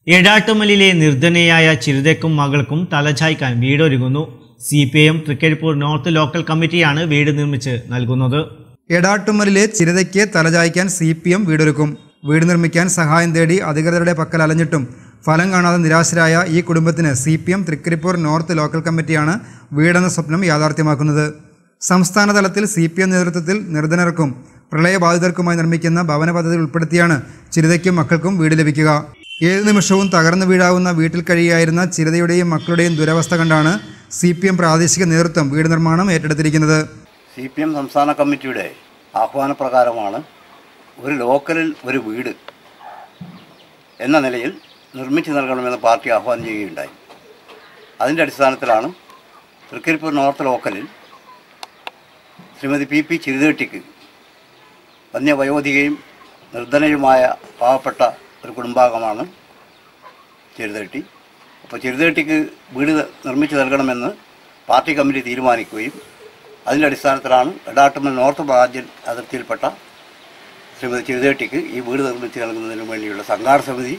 എടാട്ടുമലിലെ നിർധനയായ ചിരുതയ്ക്കും മകൾക്കും തലചായ്ക്കാൻ വീടൊരുങ്ങുന്നു C P M Trikaripur north local കമ്മിറ്റിയാണ് വീട് നിർമ്മിച്ച് നൽകുന്നത് എടാട്ടുമ്മലിലെ ചിരതയ്ക്ക് തലചായ്ക്കാൻ സി പി എം വീടൊരുക്കും വീട് നിർമ്മിക്കാൻ സഹായം തേടി അധികൃതരുടെ പക്കൽ അലഞ്ഞിട്ടും ഫലം കാണാതെ നിരാശരായ ഈ കുടുംബത്തിന് C P M Trikaripur north local കമ്മിറ്റിയാണ് വീടെന്ന സ്വപ്നം യാഥാർത്ഥ്യമാക്കുന്നത് സംസ്ഥാന തലത്തിൽ സി പി എം നേതൃത്വത്തിൽ നിർധനർക്കും പ്രളയബാധിതർക്കുമായി നിർമ്മിക്കുന്ന ഭവന പദ്ധതി ഉൾപ്പെടുത്തിയാണ് ചിരതയ്ക്കും മക്കൾക്കും വീട് ലഭിക്കുക ഏത് നിമിഷവും തകർന്നു വീഴാവുന്ന വീട്ടിൽ കഴിയായിരുന്ന ചിരതയുടെയും മക്കളുടെയും ദുരവസ്ഥ കണ്ടാണ് സി പി എം പ്രാദേശിക നേതൃത്വം വീട് നിർമ്മാണം ഏറ്റെടുത്തിരിക്കുന്നത് സി പി എം സംസ്ഥാന കമ്മിറ്റിയുടെ ആഹ്വാനപ്രകാരമാണ് ഒരു ലോക്കലിൽ ഒരു വീട് എന്ന നിലയിൽ നിർമ്മിച്ചു നൽകണമെന്ന് പാർട്ടി ആഹ്വാനം ചെയ്യുകയുണ്ടായി അതിൻ്റെ അടിസ്ഥാനത്തിലാണ് തൃക്കരിപ്പൂർ നോർത്ത് ലോക്കലിൽ ശ്രീമതി പി പി ചിരുതേട്ടിക്ക് വന്യവയോധികയും നിർധനയുമായ പാവപ്പെട്ട ഒരു കുടുംബാംഗമാണ് ചെറുതേട്ടി അപ്പോൾ ചെറുതേട്ടിക്ക് വീട് നിർമ്മിച്ചു നൽകണമെന്ന് പാർട്ടി കമ്മിറ്റി തീരുമാനിക്കുകയും അതിൻ്റെ അടിസ്ഥാനത്തിലാണ് എടാട്ടുമ്മൽ നോർത്ത് ബാജൻ അതിർത്തിയിൽപ്പെട്ട ശ്രീമതി ചെറുതേട്ടിക്ക് ഈ വീട് നിർമ്മിച്ച് നൽകുന്നതിന് വേണ്ടിയുള്ള സംഘാട സമിതി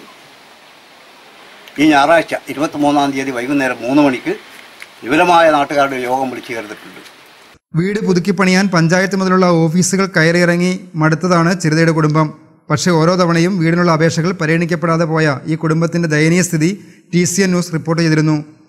ഈ ഞായറാഴ്ച ഇരുപത്തിമൂന്നാം തീയതി വൈകുന്നേരം മൂന്ന് മണിക്ക് വിപുലമായ നാട്ടുകാരുടെ യോഗം വിളിച്ചു ചേർത്തിട്ടുണ്ട് വീട് പുതുക്കിപ്പണിയാൻ പഞ്ചായത്ത് മുതലുള്ള ഓഫീസുകൾ കയറിയിറങ്ങി മടുത്തതാണ് ചിരതയുടെ കുടുംബം പക്ഷേ ഓരോ തവണയും വീടിനുള്ള അപേക്ഷകൾ പരിഗണിക്കപ്പെടാതെ പോയ ഈ കുടുംബത്തിന്റെ ദയനീയ സ്ഥിതി T C N news report ചെയ്തിരുന്നു